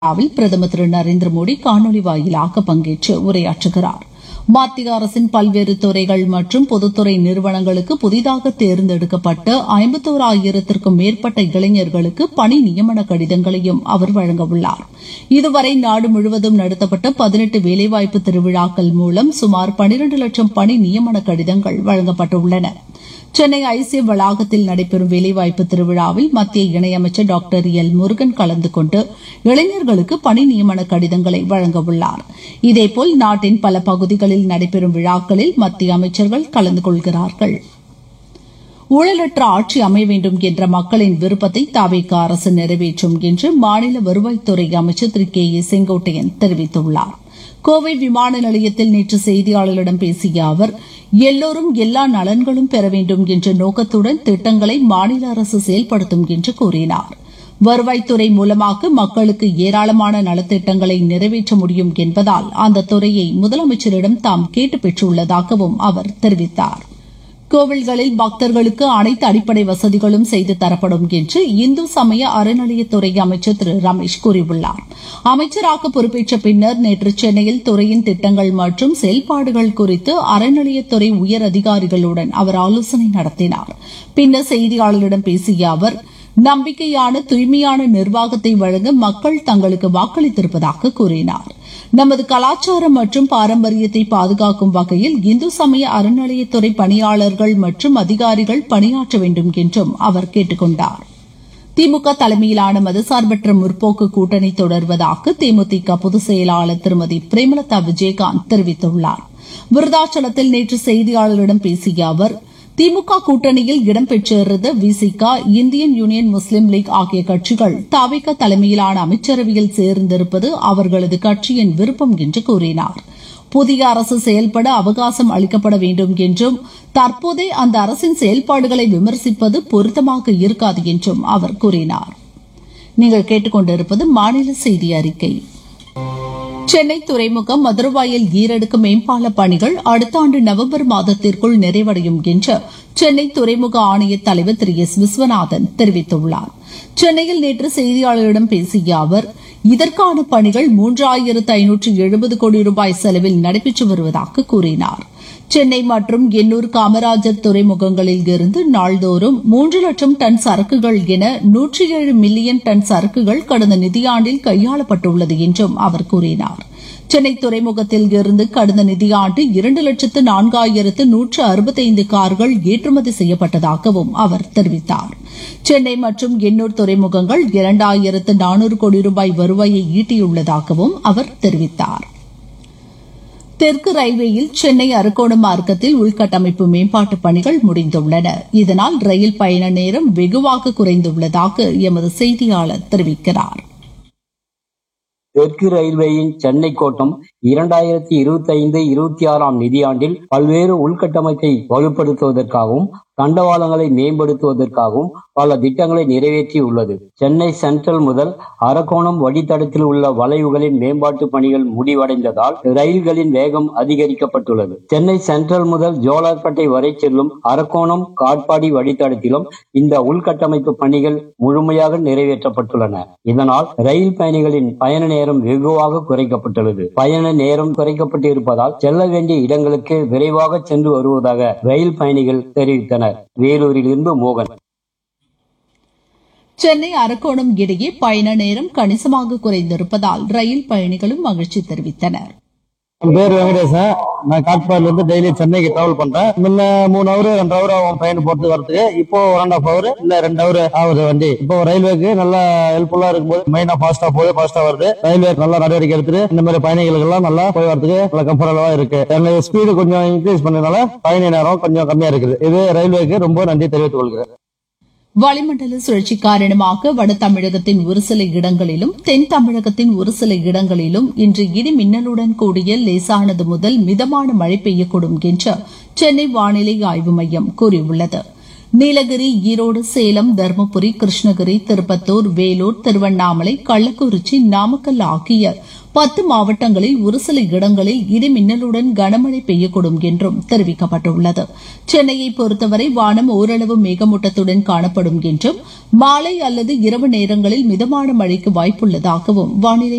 விழாவில் பிரதமர் திரு நரேந்திர மோடி காணொலி வாயிலாக பங்கேற்று உரையாற்றுகிறார் மத்திய அரசின் பல்வேறு துறைகள் மற்றும் பொதுத்துறை நிறுவனங்களுக்கு புதிதாக தேர்ந்தெடுக்கப்பட்ட ஐம்பத்தோராயிரத்திற்கும் மேற்பட்ட இளைஞர்களுக்கு பணி நியமன கடிதங்களையும் அவர் வழங்கவுள்ளார் இதுவரை நாடு முழுவதும் நடத்தப்பட்ட பதினெட்டு வேலைவாய்ப்பு திருவிழாக்கள் மூலம் சுமார் பனிரண்டு லட்சம் பணி நியமன கடிதங்கள் வழங்கப்பட்டுள்ளன சென்னை ஐசிஎஃப் வளாகத்தில் நடைபெறும் வேலைவாய்ப்பு திருவிழாவில் மத்திய இணையமைச்சர் டாக்டர் எல் முருகன் கலந்து கொண்டு இளைஞர்களுக்கு பணி நியமன கடிதங்களை வழங்கவுள்ளார் இதேபோல் நாட்டின் பல பகுதிகளில் நடைபெறும் விழாக்களில் மத்திய அமைச்சர்கள் கலந்து கொள்கிறார்கள் ஊழலற்ற ஆட்சி அமைய வேண்டும் என்ற மக்களின் விருப்பத்தை தாவேக அரசு நிறைவேற்றும் என்று மாநில வருவாய்த்துறை அமைச்சர் திரு கே ஏ செங்கோட்டையன் தெரிவித்துள்ளார் கோவை விமான நிலையத்தில் நேற்று செய்தியாளர்களிடம் பேசிய அவர் எல்லோரும் எல்லா நலன்களும் பெற வேண்டும் என்ற நோக்கத்துடன் திட்டங்களை மாநில அரசு செயல்படுத்தும் என்று கூறினார் வருவாய்த்துறை மூலமாக மக்களுக்கு ஏராளமான நலத்திட்டங்களை நிறைவேற்ற முடியும் என்பதால் அந்த துறையை முதலமைச்சரிடம் தாம் கேட்டு பெற்றுள்ளதாகவும் அவர் தெரிவித்தார் கோவில்களில் பக்தர்களுக்கு அனைத்து அடிப்படை வசதிகளும் செய்து தரப்படும் என்று இந்து சமய அறநிலையத்துறை அமைச்சர் திரு ரமேஷ் கூறியுள்ளார் அமைச்சராக பொறுப்பேற்ற பின்னர் நேற்று சென்னையில் துறையின் திட்டங்கள் மற்றும் செயல்பாடுகள் குறித்து அறநிலையத்துறை உயர் அதிகாரிகளுடன் அவர் ஆலோசனை நடத்தினார் பின்னர் செய்தியாளர்களிடம் பேசிய அவர் நம்பிக்கையான தூய்மையான நிர்வாகத்தை வழங்க மக்கள் தங்களுக்கு வாக்களித்திருப்பதாக கூறினார் நமது கலாச்சாரம் மற்றும் பாரம்பரியத்தை பாதுகாக்கும் வகையில் இந்து சமய அறநிலையத்துறை பணியாளர்கள் மற்றும் அதிகாரிகள் பணியாற்ற வேண்டும் என்றும் அவர் கேட்டுக் கொண்டார் திமுக தலைமையிலான மதசார்பற்ற முற்போக்கு கூட்டணி தொடர்வதாக தேமுதிக பொதுச் செயலாளர் திருமதி பிரேமலதா விஜயகாந்த் தெரிவித்துள்ளார் விருதாச்சலத்தில் நேற்று செய்தியாளர்களிடம் பேசிய அவர் திமுக கூட்டணியில் இடம்பெற்றிருந்த விசிகா இந்தியன் யூனியன் முஸ்லீம் லீக் ஆகிய கட்சிகள் தாவிக தலைமையிலான அமைச்சரவையில் சேர்ந்திருப்பது அவர்களது கட்சியின் விருப்பம் என்று கூறினார் புதிய அரசு செயல்பட அவகாசம் அளிக்கப்பட வேண்டும் என்றும் தற்போதே அந்த அரசின் செயல்பாடுகளை விமர்சிப்பது பொருத்தமாக இருக்காது என்றும் அவர் கூறினார் நீங்கள் கேட்டுக்கொண்டிருப்பது மாநில செய்தி அறிக்கை சென்னை துறைமுகம் மதுரவாயல் ஈரடுக்கு மேம்பால பணிகள் அடுத்த ஆண்டு நவம்பர் மாதத்திற்குள் நிறைவடையும் என்று சென்னை துறைமுக ஆணைய தலைவர் திரு எஸ் விஸ்வநாதன் தெரிவித்துள்ளார் சென்னையில் நேற்று செய்தியாளர்களிடம் பேசிய அவர் இதற்கான பணிகள் மூன்றாயிரத்து ஐநூற்று எழுபது கோடி ரூபாய் செலவில் நடைபெற்று வருவதாக கூறினார் சென்னை மற்றும் எண்ணூர் காமராஜர் துறைமுகங்களில் இருந்து நாள்தோறும் மூன்று லட்சம் டன் சரக்குகள் என நூற்றி ஏழு மில்லியன் டன் சரக்குகள் கடந்த நிதியாண்டில் கையாளப்பட்டுள்ளது என்றும் அவர் கூறினார் சென்னை துறைமுகத்தில் இருந்து கடந்த நிதியாண்டு இரண்டு லட்சத்து நான்காயிரத்து நூற்று அறுபத்தைந்து கார்கள் ஏற்றுமதி செய்யப்பட்டதாகவும் அவர் தெரிவித்தார் சென்னை மற்றும் எண்ணூர் துறைமுகங்கள் இரண்டாயிரத்து நானூறு கோடி ரூபாய் வருவாயை ஈட்டியுள்ளதாகவும் அவர் தெரிவித்தார் தெற்கு ரயில்வேயில் சென்னை அரக்கோணம் மார்க்கத்தில் உள்கட்டமைப்பு மேம்பாட்டு பணிகள் முடிந்துள்ளன இதனால் ரயில் பயண நேரம் வெகுவாக குறைந்துள்ளதாக எமது செய்தியாளர் தெரிவிக்கிறார் தெற்கு ரயில்வேயின் சென்னை கோட்டம் இரண்டாயிரத்தி இருபத்தி ஐந்து இருபத்தி ஆறாம் நிதியாண்டில் பல்வேறு உள்கட்டமைப்பை வலுப்படுத்துவதற்காகவும் தண்டவாளங்களை மேம்படுத்துவதற்காகவும் பல திட்டங்களை நிறைவேற்றியுள்ளது சென்னை சென்ட்ரல் முதல் அரக்கோணம் வழித்தடத்தில் உள்ள வளைவுகளின் மேம்பாட்டு பணிகள் முடிவடைந்ததால் ரயில்களின் வேகம் அதிகரிக்கப்பட்டுள்ளது சென்னை சென்ட்ரல் முதல் ஜோலார்பேட்டை வரை செல்லும் அரக்கோணம் காட்பாடி வழித்தடத்திலும் இந்த உள்கட்டமைப்பு பணிகள் முழுமையாக நிறைவேற்றப்பட்டுள்ளன இதனால் ரயில் பயணிகளின் பயண நேரம் வெகுவாக குறைக்கப்பட்டுள்ளது பயண நேரம் குறைக்கப்பட்டு இருப்பதால் செல்ல வேண்டிய இடங்களுக்கு விரைவாக சென்று வருவதாக ரயில் பயணிகள் தெரிவித்தனர் வேலூரில் இருந்து மோகன் சென்னை அரக்கோணம் இடையே பயண நேரம் கணிசமாக குறைந்திருப்பதால் ரயில் பயணிகளும் மகிழ்ச்சி தெரிவித்தனர் என் பேர் வெங்கடேசன் நான் காட்பாடில இருந்து டெய்லி சென்னைக்கு டிராவல் பண்றேன் முன்ன மூணு ஹவர் ரெண்டு ஹவர் ஆகும் ட்ரெயின் போறது வரதுக்கு இப்போ ஒன் அண்ட் ஆஃப் ஹவர் இல்ல ரெண்டு ஹவர் ஆகுது வண்டி இப்போ ரயில்வேக்கு நல்லா ஹெல்ப்ஃபுல்லா இருக்கும்போது மெயினா ஃபாஸ்டா போகுது ஃபாஸ்டா வருது ரயில்வே நல்லா நடவடிக்கை எடுத்துட்டு இந்த மாதிரி பயணிகளுக்கு எல்லாம் நல்லா போய் வரதுக்கு நல்லா கம்ஃபர்டபுளா இருக்கு எனக்கு ஸ்பீடு கொஞ்சம் இன்க்ரீஸ் பண்ணதுனால பயணி நேரம் கொஞ்சம் கம்மியா இருக்குது இது ரயில்வேக்கு ரொம்ப நன்றி தெரிவித்துக் கொள்கிறேன் வளிமண்டல சுழற்சி காரணமாக வட தமிழகத்தின் ஒரு சில இடங்களிலும் தென் தமிழகத்தின் ஒரு சில இடங்களிலும் இன்று இடி மின்னலுடன் கூடிய லேசானது முதல் மிதமான மழை பெய்யக்கூடும் என்று சென்னை வானிலை ஆய்வு மையம் கூறியுள்ளது நீலகிரி ஈரோடு சேலம் தருமபுரி கிருஷ்ணகிரி திருப்பத்தூர் வேலூர் திருவண்ணாமலை கள்ளக்குறிச்சி நாமக்கல் ஆகிய பத்து மாவட்டங்களில் ஒரு சில இடங்களில் இடி மின்னலுடன் கனமழை பெய்யக்கூடும் என்றும் தெரிவிக்கப்பட்டுள்ளது சென்னையை பொறுத்தவரை வானம் ஓரளவு மேகமூட்டத்துடன் காணப்படும் என்றும் மாலை அல்லது இரவு நேரங்களில் மிதமான மழைக்கு வாய்ப்புள்ளதாகவும் வானிலை